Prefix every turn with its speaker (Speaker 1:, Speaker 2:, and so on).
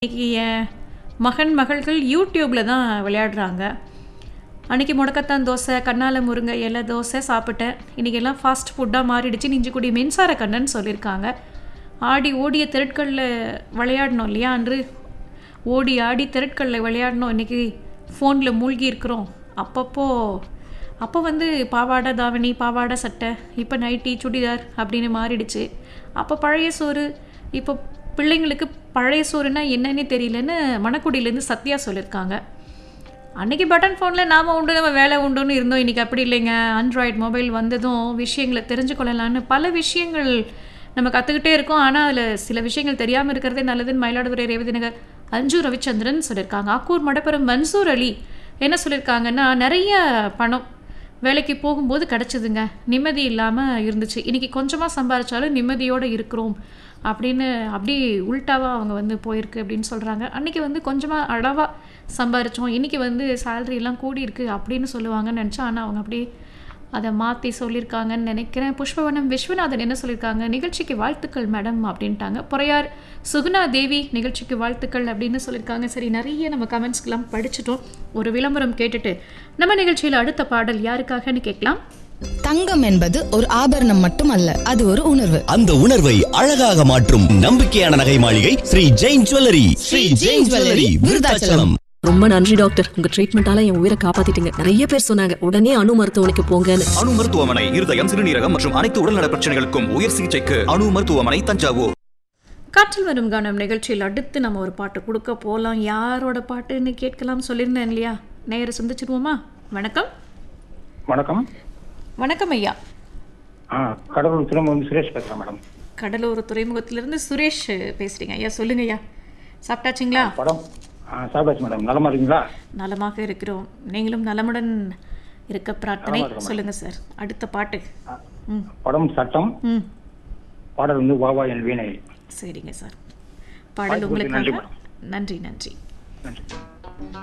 Speaker 1: இன்னைக்கு என் மகன் மகள்கள் யூடியூப்பில் தான் விளையாடுறாங்க அன்றைக்கி முடக்கத்தான் தோசை கண்ணால முருங்கை இலை தோசை சாப்பிட்டேன் இன்றைக்கி எல்லாம் ஃபாஸ்ட் ஃபுட்டாக மாறிடுச்சு நெஞ்சுக்குடி மின்சார கண்ணன் சொல்லியிருக்காங்க ஆடி ஓடிய திரட்களில் விளையாடணும் இல்லையா அன்று ஓடி ஆடி திரட்களில் விளையாடணும் இன்றைக்கி ஃபோனில் மூழ்கி இருக்கிறோம் அப்பப்போ அப்போ வந்து பாவாடை தாவணி பாவாடை சட்டை இப்போ நைட்டி சுடிதார் அப்படின்னு மாறிடுச்சு அப்போ பழைய சோறு இப்போ பிள்ளைங்களுக்கு பழைய சோறுனா என்னன்னே தெரியலன்னு மணக்குடியிலேருந்து சத்யா சொல்லியிருக்காங்க அன்னைக்கு பட்டன் ஃபோனில் நாம உண்டு நம்ம வேலை உண்டுன்னு இருந்தோம் இன்றைக்கி அப்படி இல்லைங்க ஆண்ட்ராய்டு மொபைல் வந்ததும் விஷயங்களை தெரிஞ்சு கொள்ளலான்னு பல விஷயங்கள் நம்ம கற்றுக்கிட்டே இருக்கோம் ஆனால் அதில் சில விஷயங்கள் தெரியாமல் இருக்கிறதே நல்லதுன்னு மயிலாடுதுறை ரேவதி நகர் அஞ்சு ரவிச்சந்திரன் சொல்லியிருக்காங்க ஆக்கூர் மடப்புறம் மன்சூர் அலி என்ன சொல்லியிருக்காங்கன்னா நிறைய பணம் வேலைக்கு போகும்போது கிடச்சிதுங்க நிம்மதி இல்லாமல் இருந்துச்சு இன்றைக்கி கொஞ்சமாக சம்பாதிச்சாலும் நிம்மதியோடு இருக்கிறோம் அப்படின்னு அப்படி உல்ட்டாவாக அவங்க வந்து போயிருக்கு அப்படின்னு சொல்கிறாங்க அன்றைக்கி வந்து கொஞ்சமாக அளவாக சம்பாரித்தோம் இன்றைக்கி வந்து salary எல்லாம் கூடி இருக்கு அப்படின்னு சொல்லுவாங்கன்னு நினச்சா ஆனால் அவங்க அப்படி அதை மாற்றி சொல்லியிருக்காங்கன்னு நினைக்கிறேன் புஷ்பவனம் விஸ்வநாதன் என்ன சொல்லியிருக்காங்க நிகழ்ச்சிக்கு வாழ்த்துக்கள் மேடம் அப்படின்ட்டாங்க பொறையார் சுகுணா தேவி நிகழ்ச்சிக்கு வாழ்த்துக்கள் அப்படின்னு சொல்லியிருக்காங்க சரி நிறைய நம்ம கமெண்ட்ஸ்க்கெல்லாம் படிச்சுட்டோம் ஒரு விளம்பரம் கேட்டுட்டு நம்ம நிகழ்ச்சியில் அடுத்த பாடல் யாருக்காகன்னு கேட்கலாம்
Speaker 2: தங்கம் என்பது ஒரு ஆபரணம் மட்டுமல்ல அது ஒரு உணர்வு
Speaker 3: அந்த உணர்வை அழகாக மாற்றும் நம்பிக்கையான நகை மாளிகை ஸ்ரீ ஜெயின் ஜுவல்லரி ஸ்ரீ ஜெயின் ஜுவல்லரி விருதாச்சலம்
Speaker 4: ரொம்ப நன்றி டாக்டர் உங்க ட்ரீட்மெண்டால என் உயிரை காப்பாத்திட்டீங்க நிறைய பேர் சொன்னாங்க உடனே அணு மருத்துவமனைக்கு போங்கன்னு
Speaker 5: அணு மருத்துவமனை இருதயம் சிறுநீரகம் மற்றும் அனைத்து உடல்நல பிரச்சனைகளுக்கும் உயர் சிகிச்சைக்கு அணு மருத்துவமனை தஞ்சாவூர்
Speaker 1: காற்றில் வரும் கானம் நிகழ்ச்சியில் அடுத்து நம்ம ஒரு பாட்டு கொடுக்க போகலாம் யாரோட பாட்டுன்னு கேட்கலாம் சொல்லியிருந்தேன் இல்லையா நேர சந்திச்சிருவோமா வணக்கம்
Speaker 6: வணக்கம்
Speaker 1: வணக்கம் ஐயா
Speaker 6: ஆ கடலூர் திரும்ப சுரேஷ் பேசுகிறேன் மேடம்
Speaker 1: கடலூர் துறைமுகத்திலிருந்து சுரேஷ் பேசுகிறீங்க ஐயா சொல்லுங்க ஐயா சாப்பிட்டாச்சுங்களா
Speaker 6: படம் ஆ சாப்பிட்டாச்சு மேடம் நலமா இருக்கீங்களா
Speaker 1: நலமாக இருக்கிறோம் நீங்களும் நலமுடன் இருக்க பிரார்த்தனை
Speaker 6: நலமா இருக்கேன்
Speaker 1: சொல்லுங்க சார் அடுத்த பாட்டு ம்
Speaker 6: படம் சட்டம்
Speaker 1: ம்
Speaker 6: பாடல் வந்து வாவா என் வீணை
Speaker 1: சரிங்க சார் பாடல்
Speaker 6: வாய்ப்புக்கு நன்றி
Speaker 1: உங்களுக்காக நன்றி நன்றி
Speaker 6: நன்றி